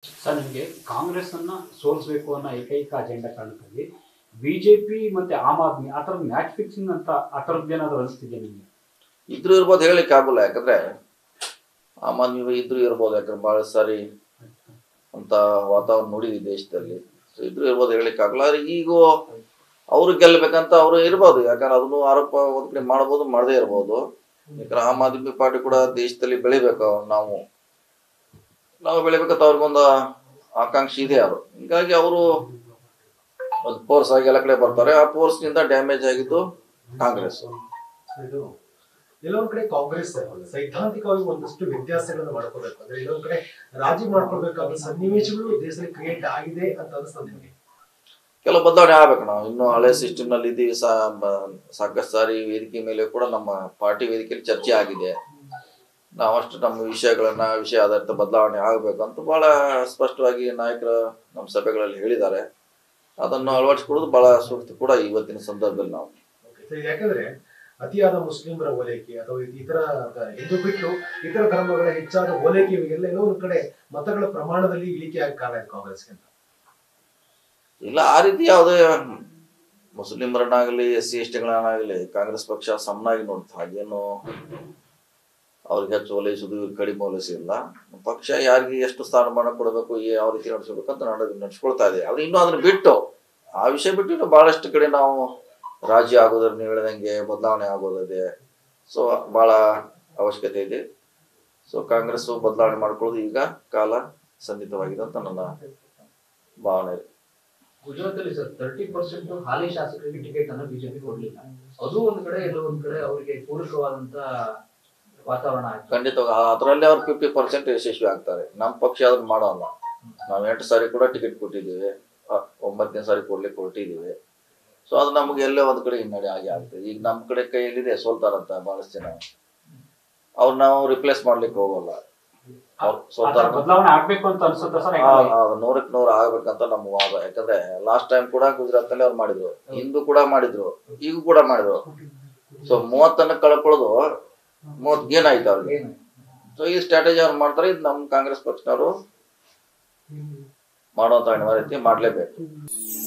sir ನಿಮಗೆ ಕಾಂಗ್ರೆಸ್ ಅನ್ನ ಸೋಲಿಸಬೇಕು ಅನ್ನೋ ಏಕೈಕ ಅಜೆಂಡಾ ಕಾರಣಕ್ಕಾಗಿ ಬಿಜೆಪಿ ಮತ್ತೆ ಆಮ್ ಆದ್ಮಿ ಆ ಥರದ ಮ್ಯಾಚ್ ಫಿಕ್ಸಿಂಗ್ ಅಂತ ಆ ಥರದ್ದು ಏನಾದ್ರು ಅನಿಸ್ತಿದೆ ನಿಮಗೆ ಇದ್ರು ಇರ್ಬೋದು ಹೇಳಲಿಕ್ಕೆ ಆಗೋಲ್ಲ ಯಾಕಂದ್ರೆ ಆಮ್ ಆದ್ಮಿ ಇದ್ರು ಇರ್ಬೋದು ಯಾಕಂದ್ರೆ ಬಹಳ ಸಾರಿ ಅಂತ ವಾತಾವರಣ ನೋಡಿದ್ವಿ ದೇಶದಲ್ಲಿ ಸೊ ಇದ್ರು ಇರ್ಬೋದು ಹೇಳಲಿಕ್ಕೆ ಆಗಲ್ಲ ಆದ್ರೆ ಈಗ ಅವರು ಗೆಲ್ಲಬೇಕಂತ ಅವರು ಇರ್ಬೋದು ಯಾಕಂದ್ರೆ ಅದನ್ನು ಆರೋಪ ಒಂದ್ ಕಡೆ ಮಾಡ್ಬೋದು ಮಾಡದೇ ಇರ್ಬೋದು ಯಾಕಂದ್ರೆ ಆಮ್ ಆದ್ಮಿ ಪಾರ್ಟಿ ಕೂಡ ದೇಶದಲ್ಲಿ ಬೆಳಿಬೇಕು ನಾವು ನಾವು ಬೆಳಿಬೇಕಂತ ಅವ್ರಿಗೊಂದು ಆಕಾಂಕ್ಷೆ ಇದೆ ಅವರು ಹೀಗಾಗಿ ಅವರು ಒಂದು ಫೋರ್ಸ್ ಆಗಿ ಎಲ್ಲ ಕಡೆ ಬರ್ತಾರೆ ಆ ಫೋರ್ಸ್ ನಿಂದ ಡ್ಯಾಮೇಜ್ ಆಗಿದ್ದು ಕಾಂಗ್ರೆಸ್ ಇದು ಎಲ್ಲೊಂದ್ ಕಡೆ ಕಾಂಗ್ರೆಸ್ ಸೈದ್ಧಾಂತಿಕವಾಗಿ ಒಂದಷ್ಟು ವ್ಯತ್ಯಾಸಗಳನ್ನ ಮಾಡ್ಕೋಬೇಕು ಅಂದ್ರೆ ಇನ್ನೊಂದ್ ಕಡೆ ರಾಜಿ ಮಾಡ್ಕೊಳ್ಬೇಕಾದ ಸನ್ನಿವೇಶಗಳು ದೇಶದಲ್ಲಿ ಕ್ರಿಯೇಟ್ ಆಗಿದೆ ಅಂತ ಅನಿಸ್ತದೆ ನಿಮಗೆ ಕೆಲವು ಬದಲಾವಣೆ ಆಗ್ಬೇಕು ನಾವು ಇನ್ನು ಹಳೆ ಸಿಸ್ಟಮ್ ನಲ್ಲಿ ಇದ್ದೀವಿ ಸಾ ಬ- ಸಾಕಷ್ಟು ಸಾರಿ ವೇದಿಕೆ ಮೇಲೆ ಕೂಡ ನಮ್ಮ ಪಾರ್ಟಿ ವೇದಿಕೆಯಲ್ಲಿ ಚರ್ಚೆ ಆಗಿದೆ ನಾವಷ್ಟು ನಮ್ಮ ವಿಷಯಗಳನ್ನ ವಿಷಯ ಆಧಾರಿತ ಬದಲಾವಣೆ ಆಗಬೇಕು ಅಂತ ಬಹಳ ಸ್ಪಷ್ಟವಾಗಿ ನಾಯಕರು ನಮ್ಮ ಸಭೆಗಳಲ್ಲಿ ಹೇಳಿದ್ದಾರೆ ಅದನ್ನು ಅಳವಡಿಸಿಕೊಳ್ಳೋದು ಬಹಳ ಸೂಕ್ತ ಕೂಡ ಇವತ್ತಿನ ಸಂದರ್ಭದಲ್ಲಿ ನಾವು Okay, so ಯಾಕಂದ್ರೆ ಅತಿಯಾದ ಮುಸ್ಲಿಮರ ಓಲೈಕೆ ಅಥವಾ ಇತರ ಹಿಂದೂ ಬಿಟ್ಟು ಇತರ ಧರ್ಮಗಳ ಹೆಚ್ಚಾದ ಓಲೈಕೆ ಇವೆಲ್ಲ ಎಲ್ಲೋ ಒಂದ್ ಕಡೆ ಮತಗಳ ಪ್ರಮಾಣದಲ್ಲಿ ಇಳಿಕೆ ಆಗ ಕಾರಣ ಇದೆ ಕಾಂಗ್ರೆಸ್ಗೆ ಅಂತ ಇಲ್ಲ ಆ ರೀತಿ ಯಾವುದೇ ಮುಸ್ಲಿಮರನ್ನಾಗಲಿ ಎಸ್ ಸಿ ಎಸ್ ಟಿಗಳನ್ನಾಗಲಿ ಕಾಂಗ್ರೆಸ್ ಪಕ್ಷ ಸಮನಾಗಿ ನೋಡ್ತಾ ಹಾಗೇನು ಅವ್ರಿಗೆ ಹೆಚ್ಚು ಓಲೈಸೋದು ಇವ್ರಿಗೆ ಕಡಿಮೆ ಓಲೈಸಿಲ್ಲ ಪಕ್ಷ ಯಾರಿಗೆ ಎಷ್ಟು ಸ್ಥಾನಮಾನ ಕೊಡಬೇಕು ಯಾವ ರೀತಿ ನಡೆಸಬೇಕು ಅಂತ ನಡೆದು ನಡೆಸ್ಕೊಳ್ತಾ ಇದೆ ಆದ್ರೆ ಇನ್ನು ಅದನ್ನ ಬಿಟ್ಟು ಆ ವಿಷಯ ಬಿಟ್ಟು ಇನ್ನು ಬಹಳಷ್ಟು ಕಡೆ ನಾವು ರಾಜಿ ಆಗೋದ್ರ ನೀವು ಹೇಳ್ದಂಗೆ ಬದಲಾವಣೆ ಆಗೋದಿದೆ ಸೊ ಬಹಳ ಅವಶ್ಯಕತೆ ಇದೆ ಸೊ ಕಾಂಗ್ರೆಸ್ ಬದಲಾವಣೆ ಮಾಡ್ಕೊಳ್ಳೋದು ಈಗ ಕಾಲ ಸನ್ನಿಹಿತವಾಗಿದೆ ಅಂತ ನನ್ನ ಭಾವನೆ ಇದೆ ಗುಜರಾತ್ ಅಲ್ಲಿ ಸರ್ ತರ್ಟಿ ಪರ್ಸೆಂಟ್ ಹಾಲಿ ಶಾಸಕರಿಗೆ ಟಿಕೆಟ್ ಅನ್ನ ಬಿಜೆಪಿ ಕೊಡ್ಲಿಲ್ಲ ಅದು ಒಂದ್ ಕಡೆ ಎಲ್ಲೋ ಒಂದ್ ಕಡೆ ಅವರಿಗೆ ಪೂರಕವಾದಂತ ವಾತಾವರಣ ಆಯ್ತು ಖಂಡಿತವಾಗಿ ಅದರಲ್ಲಿ ಅವ್ರು ಫಿಫ್ಟಿ ಪರ್ಸೆಂಟ್ ಯಶಸ್ವಿ ಆಗ್ತಾರೆ ನಮ್ಮ ಪಕ್ಷ ಅದನ್ನ ಮಾಡೋಲ್ಲ ನಾವು ಎಂಟು ಸಾರಿ ಕೂಡ ಟಿಕೆಟ್ ಕೊಟ್ಟಿದ್ದೀವಿ ಆ, ಒಂಬತ್ತನೇ ಸಾರಿ ಕೊಡ್ಲಿಕ್ಕೆ ಹೊರಟಿದ್ದೀವಿ ಸೊ ಅದು ನಮ್ಗೆ ಎಲ್ಲೇ ಒಂದ್ ಕಡೆ ಹಿನ್ನಡೆ ಆಗಿ ಆಗ್ತದೆ ಈಗ ನಮ್ಮ ಕಡೆ ಕೈಯಲ್ಲಿದೆ ಸೋಲ್ತಾರಂತ ಬಹಳಷ್ಟು ಜನ ಅವ್ರು ನಾವು ರಿಪ್ಲೇಸ್ ಮಾಡ್ಲಿಕ್ಕೆ ಹೋಗಲ್ಲ ಅವ್ರು ಆ ಥರ ಸೋಲ್ತಾರ ಬದಲಾವಣೆ ಆಗ್ಬೇಕು ಅಂತ ಅನ್ಸುತ್ತಾ ಸರ್ ನೂರಕ್ಕೆ ನೂರು ಆಗ್ಬೇಕಂತ ನಮ್ಮ ವಾದ ಯಾಕಂದ್ರೆ ಲಾಸ್ಟ್ ಟೈಮ್ ಕೂಡ ಗುಜರಾತ್ ನಲ್ಲಿ ಅವ್ರು ಮಾಡಿದ್ರು ಹಿಂದೂ ಕೂಡ ಮಾಡಿದ್ರು ಈಗ ಕೂಡ ಮಾಡಿದ್ರು ಸೊ ಮೂವತ್ತನ್ನ ಕಳ್ಕೊಳ್ಳೋದು ಮೂವತ್ ಗೇನ್ ಆಯ್ತು ಅವ್ರಿಗೆ ಏನು ಸೊ ಈ ಸ್ಟ್ರಾಟಜಿ ಅವ್ರು ಮಾಡ್ತಾರೆ ಇದು ನಮ್ಮ ಕಾಂಗ್ರೆಸ್ ಪಕ್ಷದವರು ಮಾಡುವಂತ ಅನಿವಾರ್ಯತೆ ಮಾಡ್ಲೇಬೇಕು